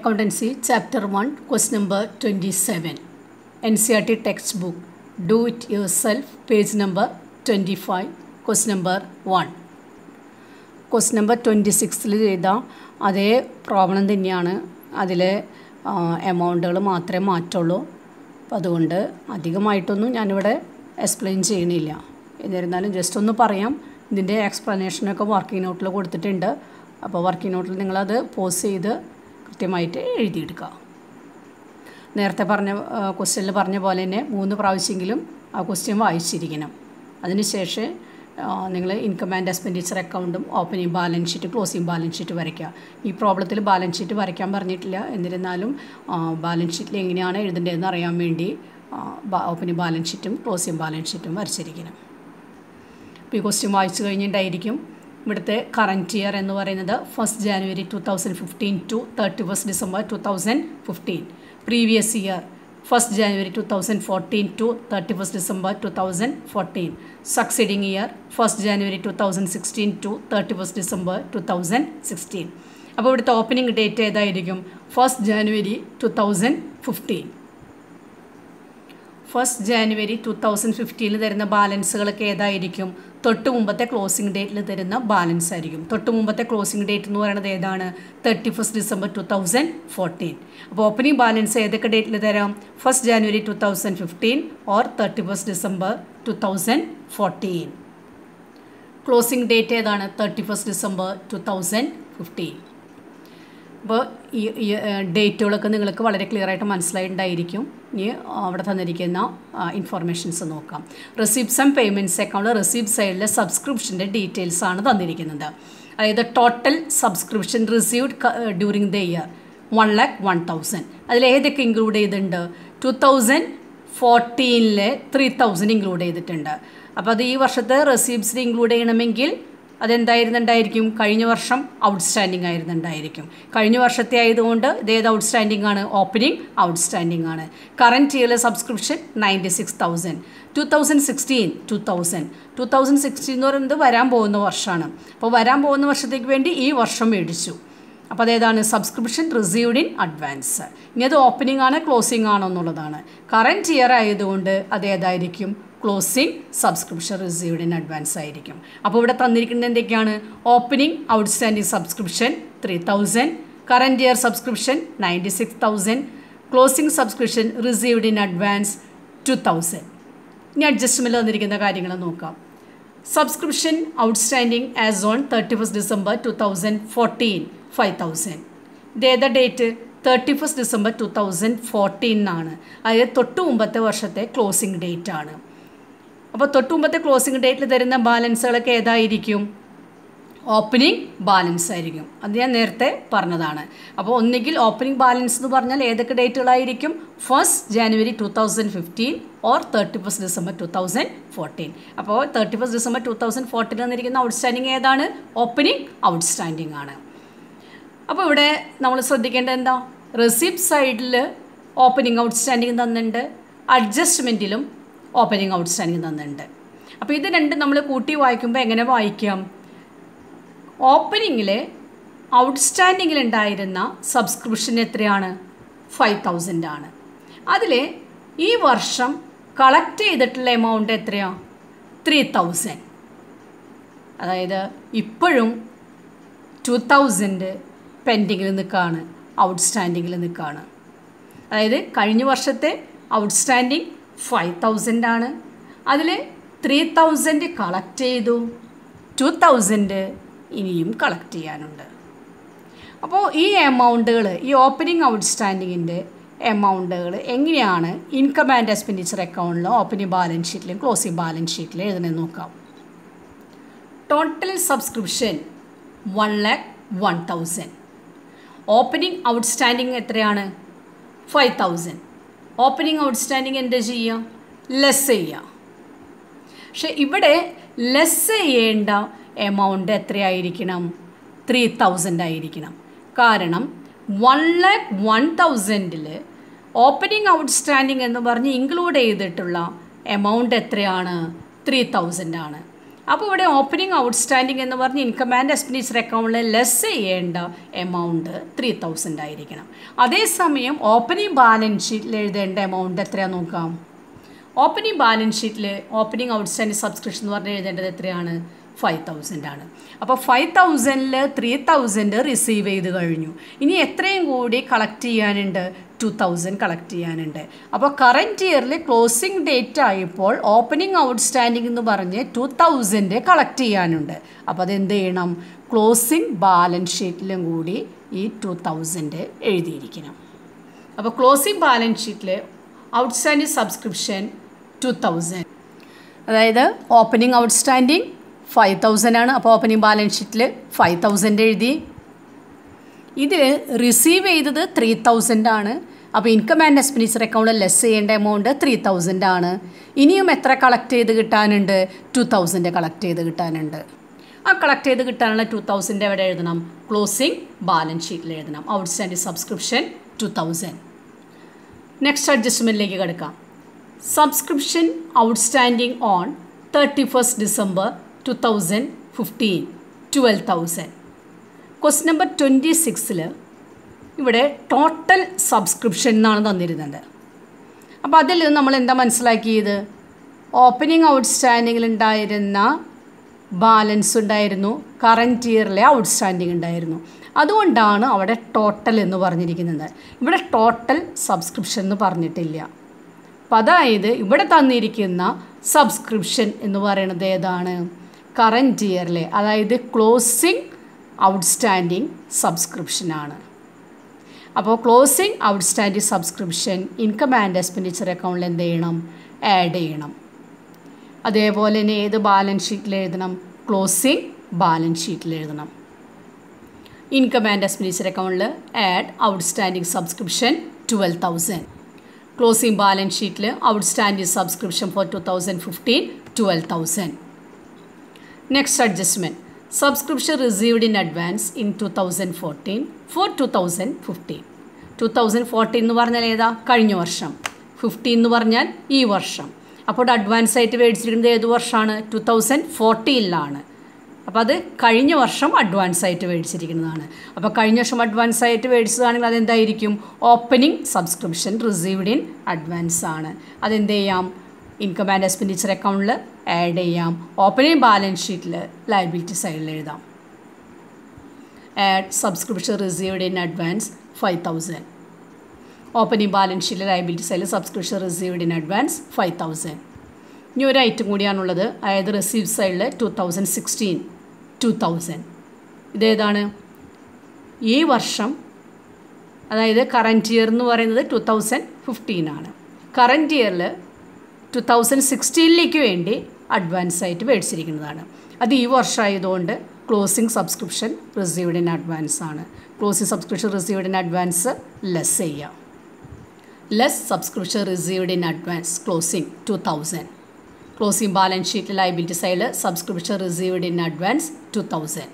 Accountancy Chapter 1 Question number 27 NCRT textbook Do it yourself page number 25 Question number 1 question number twenty സിക്സിൽ ചെയ്ത അതേ problem തന്നെയാണ് അതിൽ എമൗണ്ടുകൾ മാത്രമേ മാറ്റുള്ളൂ അപ്പോൾ അതുകൊണ്ട് അധികമായിട്ടൊന്നും ഞാനിവിടെ എക്സ്പ്ലെയിൻ ചെയ്യണില്ല എന്നിരുന്നാലും ജസ്റ്റ് ഒന്ന് പറയാം ഇതിൻ്റെ എക്സ്പ്ലനേഷനൊക്കെ വർക്കിംഗ് നോട്ടിൽ കൊടുത്തിട്ടുണ്ട് അപ്പോൾ വർക്കിംഗ് നോട്ടിൽ നിങ്ങളത് പോസ് ചെയ്ത് കൃത്യമായിട്ട് എഴുതിയെടുക്കുക നേരത്തെ പറഞ്ഞ ക്വസ്റ്റ്യനിൽ പറഞ്ഞ പോലെ തന്നെ മൂന്ന് പ്രാവശ്യമെങ്കിലും ആ ക്വസ്റ്റ്യൻ വായിച്ചിരിക്കണം അതിനുശേഷം നിങ്ങൾ ഇൻകം ആൻഡ് എക്സ്പെൻഡിച്ചർ അക്കൗണ്ടും opening balance sheet closing balance sheet വരയ്ക്കുക ഈ പ്രോബ്ലത്തിൽ ബാലൻസ് ഷീറ്റ് വരയ്ക്കാൻ പറഞ്ഞിട്ടില്ല എന്നിരുന്നാലും ബാലൻസ് ഷീറ്റിൽ എങ്ങനെയാണ് എഴുതേണ്ടതെന്ന് അറിയാൻ വേണ്ടി ഓപ്പണിംഗ് ബാലൻസ് ഷീറ്റും ക്ലോസിംഗ് ബാലൻസ് ഷീറ്റും വരച്ചിരിക്കണം അപ്പോൾ ഈ ക്വസ്റ്റ്യൻ വായിച്ചു കഴിഞ്ഞിട്ടായിരിക്കും ഇവിടുത്തെ കറൻറ്റ് ഇയർ എന്ന് പറയുന്നത് first January two thousand fifteen to thirty first December two thousand fifteen previous year first January two thousand fourteen to thirty first December two thousand fourteen succeeding year first January two thousand sixteen to thirty first December two thousand sixteen അപ്പോൾ ഇവിടുത്തെ opening date ഏതായിരിക്കും first January two thousand fifteen first January two thousand ഫിഫ്റ്റീനിൽ തരുന്ന ബാലൻസുകളൊക്കെ ഏതായിരിക്കും തൊട്ട് മുമ്പത്തെ closing ഡേറ്റിൽ തരുന്ന ബാലൻസ് ആയിരിക്കും തൊട്ട് മുമ്പത്തെ ക്ലോസിംഗ് ഡേറ്റ് എന്ന് പറയുന്നത് ഏതാണ് thirty first December two thousand fourteen അപ്പോൾ ഓപ്പണിംഗ് ബാലൻസ് ഏതൊക്കെ ഡേറ്റിൽ തരാം first January two thousand fifteen or thirty first December two thousand fourteen closing date ഏതാണ് thirty first December two thousand fifteen അപ്പോൾ ഈ ഈ ഡേറ്റുകളൊക്കെ നിങ്ങൾക്ക് വളരെ ക്ലിയർ ആയിട്ട് മനസ്സിലായിട്ടുണ്ടായിരിക്കും ഇനി അവിടെ തന്നിരിക്കുന്ന ഇൻഫർമേഷൻസ് നോക്കാം receipts and payments account receipt സൈഡിലെ സബ്സ്ക്രിപ്ഷൻ്റെ ഡീറ്റെയിൽസ് ആണ് തന്നിരിക്കുന്നത് അതായത് total subscription received during the year one lakh one thousand അതിൽ ഏതൊക്കെ ഇൻക്ലൂഡ് ചെയ്തിട്ടുണ്ട് ടു തൗസൻഡ് ഫോർട്ടീനിലെ ത്രീ തൗസൻഡ് ഇൻക്ലൂഡ് ചെയ്തിട്ടുണ്ട് അപ്പോൾ അത് ഈ വർഷത്തെ റെസിപ്റ്റ്സിൽ ഇൻക്ലൂഡ് ചെയ്യണമെങ്കിൽ അതെന്തായിരുന്നുണ്ടായിരിക്കും കഴിഞ്ഞ വർഷം ഔട്ട്സ്റ്റാൻഡിങ് ആയിരുന്നുണ്ടായിരിക്കും കഴിഞ്ഞ വർഷത്തെ ആയതുകൊണ്ട് ഇതേത് ഔട്ട്സ്റ്റാൻഡിംഗ് ആണ് ഓപ്പണിംഗ് ഔട്ട്സ്റ്റാൻഡിംഗ് ആണ് കറൻറ്റ് ഇയറിലെ subscription ninety six thousand two thousand sixteen two thousand two thousand sixteen എന്ന് പറയുന്നത് വരാൻ പോകുന്ന വർഷമാണ് അപ്പോൾ വരാൻ പോകുന്ന വർഷത്തേക്ക് വേണ്ടി ഈ വർഷം മേടിച്ചു അപ്പോൾ അതേതാണ് സബ്സ്ക്രിപ്ഷൻ റിസീവ്ഡ് ഇൻ അഡ്വാൻസ് ഇനി അത് ഓപ്പണിംഗ് ആണ് ക്ലോസിംഗ് ആണോ എന്നുള്ളതാണ് കറൻറ്റ് ഇയർ ആയതുകൊണ്ട് അത് ഏതായിരിക്കും closing subscription received in advance ആയിരിക്കും അപ്പോൾ ഇവിടെ തന്നിരിക്കുന്നത് എന്തൊക്കെയാണ് opening outstanding subscription three thousand current year subscription ninety six thousand closing subscription received in advance two thousand ഇനി അഡ്ജസ്റ്റ്മെൻറ്റ് തന്നിരിക്കുന്ന കാര്യങ്ങൾ നോക്കാം subscription outstanding as on thirty first December two thousand fourteen five thousand ഇത് ഏതാ date thirty first December two thousand ഫോർട്ടീനാണ് അതായത് തൊട്ട് മുമ്പത്തെ വർഷത്തെ ക്ലോസിംഗ് ഡേറ്റ് ആണ് അപ്പോൾ തൊട്ട് മുമ്പത്തെ ക്ലോസിംഗ് ഡേറ്റിൽ തരുന്ന ബാലൻസുകളൊക്കെ ഏതായിരിക്കും ഓപ്പണിംഗ് ബാലൻസ് ആയിരിക്കും അത് ഞാൻ നേരത്തെ പറഞ്ഞതാണ് അപ്പോൾ ഒന്നുകിൽ ഓപ്പണിംഗ് ബാലൻസ് എന്ന് പറഞ്ഞാൽ ഏതൊക്കെ ഡേറ്റുകളായിരിക്കും first January two thousand fifteen or thirty first December two thousand fourteen അപ്പോൾ thirty first December two thousand fourteen തന്നിരിക്കുന്ന ഔട്ട്സ്റ്റാൻഡിങ് ഏതാണ് ഓപ്പണിംഗ് ഔട്ട്സ്റ്റാൻഡിങ് ആണ് അപ്പോൾ ഇവിടെ നമ്മൾ ശ്രദ്ധിക്കേണ്ടത് എന്താ റെസിപ്റ്റ് സൈഡിൽ ഓപ്പണിംഗ് ഔട്ട്സ്റ്റാൻഡിങ് തന്നിട്ടുണ്ട് അഡ്ജസ്റ്റ്മെൻറ്റിലും ഓപ്പണിംഗ് ഔട്ട്സ്റ്റാൻഡിങ് തന്നിട്ടുണ്ട് അപ്പോൾ ഇത് രണ്ടും നമ്മൾ കൂട്ടി വായിക്കുമ്പോൾ എങ്ങനെ വായിക്കാം ഓപ്പണിങ്ങിൽ ഔട്ട്സ്റ്റാൻഡിങ്ങിൽ ഉണ്ടായിരുന്ന സബ്സ്ക്രിപ്ഷൻ എത്രയാണ് ഫൈവ് തൗസൻഡ് ആണ് അതിൽ ഈ വർഷം കളക്ട് ചെയ്തിട്ടുള്ള എമൗണ്ട് എത്രയാണ് ത്രീ തൗസൻഡ് അതായത് ഇപ്പോഴും ടു തൗസൻഡ് പെൻഡിങ്ങിൽ നിൽക്കുകയാണ് ഔട്ട്സ്റ്റാൻഡിങ്ങിൽ നിൽക്കുകയാണ് അതായത് കഴിഞ്ഞ വർഷത്തെ ഔട്ട്സ്റ്റാൻഡിങ് ഫൈവ് തൗസൻഡ് ആണ് അതിൽ ത്രീ തൗസൻഡ് കളക്ട് ചെയ്തു ടു തൗസൻഡ് ഇനിയും കളക്ട് ചെയ്യാനുണ്ട് അപ്പോൾ ഈ എമൗണ്ടുകൾ ഈ ഓപ്പണിംഗ് ഔട്ട്സ്റ്റാൻഡിങ്ങിൻ്റെ എമൗണ്ടുകൾ എങ്ങനെയാണ് ഇൻകം ആൻഡ് എക്സ്പെൻഡിച്ചർ അക്കൗണ്ടിലും ഓപ്പണിംഗ് ബാലൻസ് ഷീറ്റിലും ക്ലോസിംഗ് ബാലൻസ് ഷീറ്റിലും എഴുതണമെന്ന് നോക്കാം total subscription one lakh one thousand opening outstanding എത്രയാണ് ഫൈവ് തൗസൻഡ് ഓപ്പണിംഗ് ഔട്ട്സ്റ്റാൻഡിങ് എന്താ ചെയ്യുക ലെസ് ചെയ്യുക പക്ഷെ ഇവിടെ ലെസ് ചെയ്യേണ്ട എമൗണ്ട് എത്രയായിരിക്കണം ത്രീ തൗസൻഡ് ആയിരിക്കണം കാരണം വൺ ലാക്ക് വൺ തൗസൻഡിൽ ഓപ്പണിംഗ് ഔട്ട്സ്റ്റാൻഡിങ് എന്ന് പറഞ്ഞ് ഇൻക്ലൂഡ് ചെയ്തിട്ടുള്ള എമൗണ്ട് എത്രയാണ് ത്രീ തൗസൻഡ് ആണ് അപ്പോൾ ഇവിടെ ഓപ്പണിംഗ് ഔട്ട്സ്റ്റാൻഡിംഗ് എന്ന് പറഞ്ഞ് ഇൻകം ആൻഡ് എക്സ്പെൻഡിച്ചർ അക്കൗണ്ടിൽ ലെസ് ചെയ്യേണ്ട എമൗണ്ട് ത്രീ തൗസൻഡ് ആയിരിക്കണം അതേസമയം ഓപ്പണിംഗ് ബാലൻസ് ഷീറ്റിൽ എഴുതേണ്ട എമൗണ്ട് എത്രയാണെന്ന് നോക്കാം ഓപ്പണിംഗ് ബാലൻസ് ഷീറ്റിൽ ഓപ്പണിംഗ് ഔട്ട്സ്റ്റാൻഡിംഗ് സബ്സ്ക്രിപ്ഷൻ എന്ന് പറഞ്ഞ് എഴുതേണ്ടത് എത്രയാണ് ഫൈവ് തൗസൻഡ് ആണ് അപ്പോൾ ഫൈവ് തൗസൻഡിൽ ത്രീ തൗസൻഡ് റിസീവ് ചെയ്ത് കഴിഞ്ഞു ഇനി എത്രയും കൂടി കളക്ട് ചെയ്യാനുണ്ട് ടു തൗസൻഡ് കളക്ട് ചെയ്യാനുണ്ട് അപ്പോൾ കറൻറ്റ് ഇയറിൽ ക്ലോസിംഗ് ഡേറ്റ് ആയപ്പോൾ ഓപ്പണിംഗ് ഔട്ട്സ്റ്റാൻഡിംഗ് എന്ന് പറഞ്ഞ് ടു തൗസൻഡ് കളക്ട് ചെയ്യാനുണ്ട് അപ്പോൾ അതെന്ത് ചെയ്യണം ക്ലോസിംഗ് ബാലൻസ് ഷീറ്റിലും കൂടി ഈ ടു തൗസൻഡ് എഴുതിയിരിക്കണം അപ്പോൾ ക്ലോസിംഗ് ബാലൻസ് ഷീറ്റിൽ ഔട്ട്സ്റ്റാൻഡിംഗ് സബ്സ്ക്രിപ്ഷൻ ടു തൗസൻഡ് അതായത് ഓപ്പണിംഗ് ഔട്ട്സ്റ്റാൻഡിംഗ് ഫൈവ് തൗസൻഡ് ആണ് അപ്പോൾ ഓപ്പണിംഗ് ബാലൻസ് ഷീറ്റിൽ ഫൈവ് തൗസൻഡ് എഴുതി ഇതിൽ റിസീവ് ചെയ്തത് ത്രീ തൗസൻഡ് ആണ് അപ്പോൾ ഇൻകം ആൻഡ് എക്സ്പെൻഡിച്ചർ അക്കൗണ്ടിൽ ലെസ് ചെയ്യേണ്ട എമൗണ്ട് ത്രീ തൗസൻഡ് ആണ് ഇനിയും എത്ര കളക്ട് ചെയ്ത് കിട്ടാനുണ്ട് ടു തൗസൻഡ് കളക്ട് ചെയ്ത് കിട്ടാനുണ്ട് ആ കളക്ട് ചെയ്ത് കിട്ടാനുള്ള ടു തൗസൻഡ് എവിടെ എഴുതണം ക്ലോസിംഗ് ബാലൻസ് ഷീറ്റിൽ എഴുതണം outstanding subscription two thousand next അഡ്ജസ്റ്റ്മെൻറ്റിലേക്ക് കിടക്കാം subscription outstanding on thirty first December two thousand fifteen twelve thousand quest number twenty സിക്സിൽ ഇവിടെ ടോട്ടൽ സബ്സ്ക്രിപ്ഷൻ എന്നാണ് തന്നിരുന്നത് അപ്പോൾ അതിൽ നമ്മൾ എന്താ മനസ്സിലാക്കിയത് ഓപ്പണിംഗ് ഔട്ട്സ്റ്റാൻഡിങ്ങിൽ ഉണ്ടായിരുന്ന ബാലൻസ് ഉണ്ടായിരുന്നു കറൻറ്റ് ഇയറിലെ ഔട്ട്സ്റ്റാൻഡിങ് ഉണ്ടായിരുന്നു അതുകൊണ്ടാണ് അവിടെ ടോട്ടൽ എന്ന് പറഞ്ഞിരിക്കുന്നത് ഇവിടെ ടോട്ടൽ സബ്സ്ക്രിപ്ഷൻ എന്ന് പറഞ്ഞിട്ടില്ല അപ്പം അതായത് ഇവിടെ തന്നിരിക്കുന്ന സബ്സ്ക്രിപ്ഷൻ എന്ന് പറയുന്നത് ഏതാണ് കറൻറ്റ് ഇയറിലെ അതായത് ക്ലോസിംഗ് ഔട്ട്സ്റ്റാൻഡിങ് സബ്സ്ക്രിപ്ഷനാണ് അപ്പോൾ closing outstanding subscription income and expenditure അക്കൗണ്ടിൽ എന്ത് ചെയ്യണം ആഡ് ചെയ്യണം അതേപോലെ തന്നെ ഏത് ബാലൻസ് ഷീറ്റിൽ എഴുതണം ക്ലോസിംഗ് ബാലൻസ് ഷീറ്റിൽ എഴുതണം ഇൻകം ആൻഡ് എക്സ്പെൻഡിച്ചർ അക്കൗണ്ടിൽ add outstanding subscription twelve thousand closing balance ഷീറ്റിൽ outstanding subscription for two thousand fifteen twelve thousand next adjustment subscription received in advance in two thousand fourteen for two thousand fifteen two thousand fourteen എന്ന് പറഞ്ഞാൽ ഏതാ കഴിഞ്ഞ വർഷം fifteen എന്ന് പറഞ്ഞാൽ ഈ വർഷം അപ്പോൾ അഡ്വാൻസ് ആയിട്ട് മേടിച്ചിരിക്കുന്നത് ഏത് വർഷമാണ് ടു തൗസൻഡ് ഫോർട്ടീനിലാണ് അപ്പോൾ അത് കഴിഞ്ഞ വർഷം അഡ്വാൻസ് ആയിട്ട് മേടിച്ചിരിക്കുന്നതാണ് അപ്പോൾ കഴിഞ്ഞ വർഷം അഡ്വാൻസ് ആയിട്ട് മേടിച്ചതാണെങ്കിൽ അതെന്തായിരിക്കും opening subscription received in advance ആണ് അതെന്ത് ചെയ്യാം ഇൻകം ആൻഡ് എക്സ്പെൻഡിച്ചർ അക്കൗണ്ടിൽ ആഡ് ചെയ്യാം ഓപ്പണിംഗ് ബാലൻസ് ഷീറ്റിൽ ലയബിലിറ്റി സൈഡിൽ എഴുതാം add subscription received in advance five thousand opening balance ഷീറ്റിൽ ലയബിലിറ്റി സൈഡിൽ subscription received in advance five thousand ഇനി ഒരു ഐറ്റം കൂടിയാണുള്ളത് അതായത് റിസീവ് സൈഡിൽ two thousand sixteen two thousand ഇതേതാണ് ഈ വർഷം അതായത് കറൻറ്റ് ഇയർ എന്ന് പറയുന്നത് ടു തൗസൻഡ് ഫിഫ്റ്റീൻ ആണ് കറൻറ്റ് ഇയറിൽ ടു തൗസൻഡ് സിക്സ്റ്റീനിലേക്ക് വേണ്ടി അഡ്വാൻസ് ആയിട്ട് മേടിച്ചിരിക്കുന്നതാണ് അത് ഈ വർഷമായതുകൊണ്ട് closing subscription received in advance ആണ് closing subscription received in advance less ചെയ്യാം less subscription received in advance closing two thousand closing balance ഷീറ്റിൽ ലൈബിലിറ്റി സൈഡിൽ subscription received in advance two thousand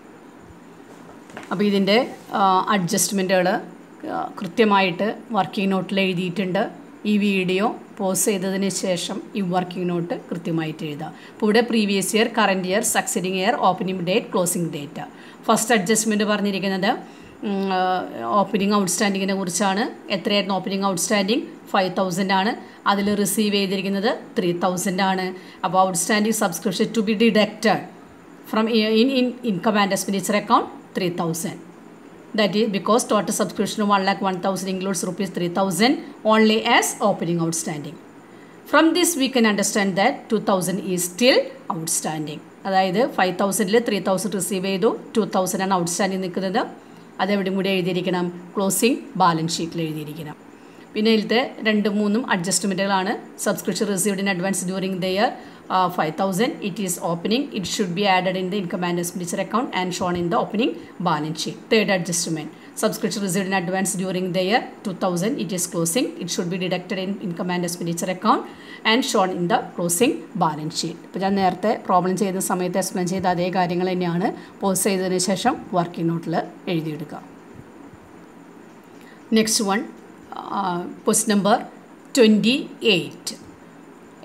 അപ്പോൾ ഇതിൻ്റെ അഡ്ജസ്റ്റ്മെൻറ്റുകൾ കൃത്യമായിട്ട് വർക്കിംഗ് നോട്ടിൽ എഴുതിയിട്ടുണ്ട് ഈ വീഡിയോ പോസ് ചെയ്തതിന് ശേഷം ഈ വർക്കിംഗ് നോട്ട് കൃത്യമായിട്ട് എഴുതുക അപ്പോൾ ഇവിടെ previous year current year succeeding year opening date closing date first adjustment പറഞ്ഞിരിക്കുന്നത് ഓപ്പണിംഗ് ഔട്ട്സ്റ്റാൻഡിങ്ങിനെ കുറിച്ചാണ് എത്രയായിരുന്നു ഓപ്പണിംഗ് ഔട്ട്സ്റ്റാൻഡിങ് ഫൈവ് തൗസൻഡ് ആണ് അതിൽ റിസീവ് ചെയ്തിരിക്കുന്നത് ത്രീ തൗസൻഡ് ആണ് അപ്പോൾ outstanding subscription to be deducted from in in income and expenditure account three thousand that is because total subscription of 1 lakh 1000 includes rupees 3000 only as opening outstanding from this we can understand that 2000 is still outstanding അതായത് five തൗസൻഡിൽ three thousand receive ചെയ്തു two thousand ആണ് outstanding നിൽക്കുന്നത് അതെവിടെയും കൂടി എഴുതിയിരിക്കണം closing balance ഷീറ്റിൽ എഴുതിയിരിക്കണം പിന്നെ ഇതിലത്തെ രണ്ട് മൂന്നും അഡ്ജസ്റ്റ്മെൻറ്റുകളാണ് subscription received in advance during the year five thousand it is opening it should be added in the income and expenditure account and shown in the opening balance sheet third adjustment subscription received in advance during the year two thousand it is closing it should be deducted in income and expenditure account and shown in the closing balance sheet ഇപ്പോൾ ഞാൻ നേരത്തെ problem ചെയ്യുന്ന സമയത്ത് explain ചെയ്ത അതേ കാര്യങ്ങൾ തന്നെയാണ് post ചെയ്തതിന് ശേഷം വർക്കിംഗ് നോട്ടിൽ എഴുതിയെടുക്കുക next one quest number twenty eight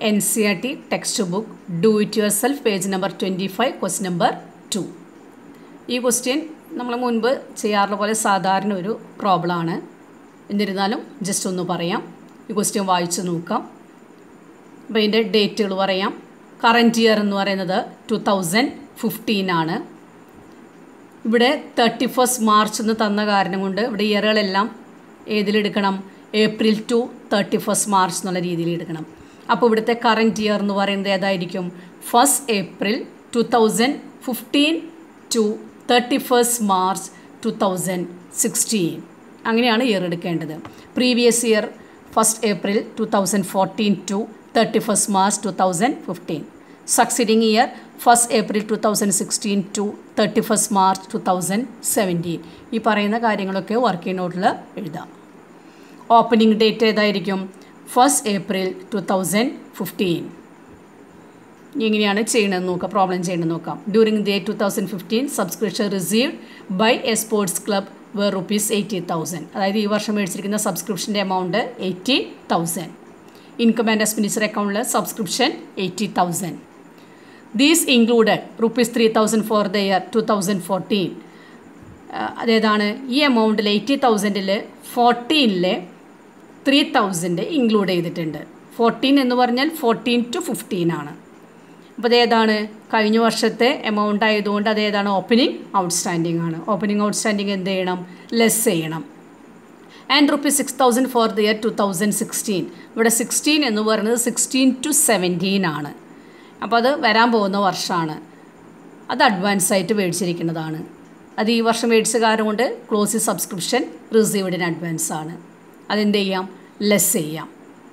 N C R T text book do it yourself page number twenty five quest number two ഈ ക്വസ്റ്റ്യൻ നമ്മൾ മുൻപ് ചെയ്യാറുള്ള പോലെ സാധാരണ ഒരു പ്രോബ്ലമാണ് എന്നിരുന്നാലും ജസ്റ്റ് ഒന്ന് പറയാം ഈ ക്വസ്റ്റ്യൻ വായിച്ച് നോക്കാം അപ്പോൾ ഇതിൻ്റെ ഡേറ്റുകൾ പറയാം കറൻറ്റ് ഇയർ എന്ന് പറയുന്നത് ടു തൗസൻഡ് ഫിഫ്റ്റീൻ ആണ് ഇവിടെ തേർട്ടി ഫസ്റ്റ് മാർച്ച് എന്ന് തന്ന കാരണം കൊണ്ട് ഇവിടെ ഇയറുകളെല്ലാം ഏതിലെടുക്കണം April to thirty first March എന്നുള്ള രീതിയിൽ എടുക്കണം അപ്പോൾ ഇവിടുത്തെ കറൻറ്റ് ഇയർ എന്ന് പറയുന്നത് ഏതായിരിക്കും first April two thousand fifteen to thirty first March two thousand sixteen അങ്ങനെയാണ് ഇയർ എടുക്കേണ്ടത് previous year first April two thousand fourteen to thirty first March two thousand fifteen succeeding year first April two thousand sixteen to thirty first March two thousand seventeen ഈ പറയുന്ന കാര്യങ്ങളൊക്കെ working നോട്ടിൽ എഴുതാം opening date ഏതായിരിക്കും first April two thousand fifteen എങ്ങനെയാണ് ചെയ്യണമെന്ന് നോക്കാം problem ചെയ്യണമെന്ന് നോക്കാം during the to thousand fifteen subscription received by a sports club were rupees eighty thousand അതായത് ഈ വർഷം മേടിച്ചിരിക്കുന്ന സബ്സ്ക്രിപ്ഷൻ്റെ amount eighty thousand income and expenditure അക്കൗണ്ടിൽ subscription eighty thousand these included rupees three thousand for the year two thousand fourteen അതേതാണ് ഈ എമൗണ്ടിൽ eighty തൗസൻഡിൽ ഫോർട്ടീനിലെ ത്രീ തൗസൻഡ് ഇൻക്ലൂഡ് ചെയ്തിട്ടുണ്ട് ഫോർട്ടീൻ എന്ന് പറഞ്ഞാൽ ഫോർട്ടീൻ ടു ഫിഫ്റ്റീൻ ആണ് അപ്പോൾ അതേതാണ് കഴിഞ്ഞ വർഷത്തെ എമൗണ്ട് ആയതുകൊണ്ട് അതേതാണ് ഓപ്പണിംഗ് ഔട്ട്സ്റ്റാൻഡിംഗ് ആണ് ഓപ്പണിംഗ് ഔട്ട്സ്റ്റാൻഡിംഗ് എന്ത് ചെയ്യണം ലെസ് ചെയ്യണം and rupees six thousand for the year two thousand sixteen ഇവിടെ സിക്സ്റ്റീൻ എന്ന് പറയുന്നത് സിക്സ്റ്റീൻ ടു സെവൻറ്റീൻ ആണ് അപ്പോൾ അത് വരാൻ പോകുന്ന വർഷമാണ് അത് അഡ്വാൻസ് ആയിട്ട് മേടിച്ചിരിക്കുന്നതാണ് അത് ഈ വർഷം മേടിച്ച കാരണം കൊണ്ട് close subscription received in advance ആണ് അതെന്ത് ചെയ്യാം ലെസ് ചെയ്യാം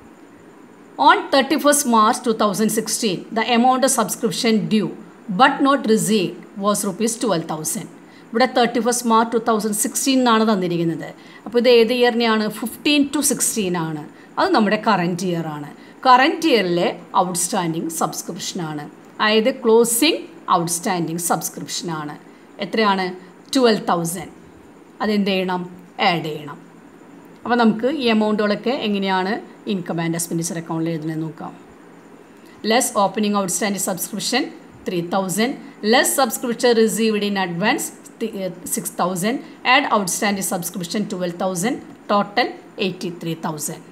on thirty first March two thousand sixteen the amount of subscription due but not receive was rupees twelve thousand ഇവിടെ thirty first March two thousand sixteen എന്നാണ് തന്നിരിക്കുന്നത് അപ്പോൾ ഇത് ഏത് ഇയറിനെയാണ് ഫിഫ്റ്റീൻ ടു സിക്സ്റ്റീൻ ആണ് അത് നമ്മുടെ കറൻറ്റ് ഇയർ ആണ് കറൻറ്റ് ഇയറിലെ ഔട്ട്സ്റ്റാൻഡിങ് സബ്സ്ക്രിപ്ഷനാണ് അതായത് ക്ലോസിംഗ് ഔട്ട്സ്റ്റാൻഡിങ് സബ്സ്ക്രിപ്ഷനാണ് എത്രയാണ് ട്വൽവ് തൗസൻഡ് അതെന്ത് ചെയ്യണം ആഡ് ചെയ്യണം അപ്പോൾ നമുക്ക് ഈ എമൗണ്ടുകളൊക്കെ എങ്ങനെയാണ് ഇൻകം ആൻഡ് എക്സ്പെൻഡിച്ചർ അക്കൗണ്ടിൽ എഴുതുന്നത് നോക്കാം less opening outstanding subscription three thousand less subscription received in advance six thousand add outstanding subscription twelve thousand total eighty three thousand